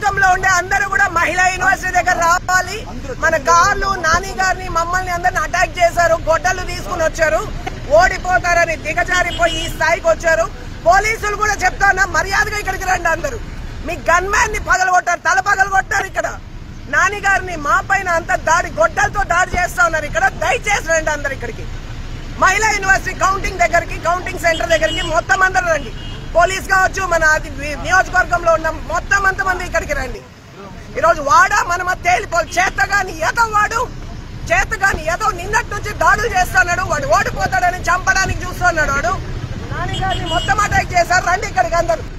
నియోజకవర్గంలో ఉండే అందరూ కూడా మహిళా యూనివర్సిటీ దగ్గర రావాలి మన కార్లు నాని గారిని మమ్మల్ని అందరిని అటాక్ చేశారు గొడ్డలు తీసుకుని వచ్చారు ఓడిపోతారని దిగజారిపోయి ఈ స్థాయికి వచ్చారు పోలీసులు కూడా చెప్తానా మర్యాదగా ఇక్కడికి రండి అందరూ మీ గన్ మ్యాన్ ని పగలగొట్టారు తల పగలగొట్టారు ఇక్కడ నాని గారిని మా పైన అంత దాడి గొడ్డలతో దాడి చేస్తా ఉన్నారు ఇక్కడ దయచేసి రండి అందరు ఇక్కడికి మహిళా యూనివర్సిటీ కౌంటింగ్ దగ్గరికి కౌంటింగ్ సెంటర్ దగ్గరికి మొత్తం అందరూ రండి పోలీస్ కావచ్చు మన అది వి- నియోజకవర్గంలో ఉన్న మొత్తం అంతమంది ఇక్కడికి రండి ఈరోజు వాడా మన తేలిపోలు చేత గాని ఏదో వాడు చేత గాని ఏదో నిన్నటి నుంచి దాడులు చేస్తున్నాడు వాడు ఓడిపోతాడని చంపడానికి చూస్తున్నాడు వాడు నాని గారిని మొత్తం అటాక్ చేశారు రండి ఇక్కడికి అందరూ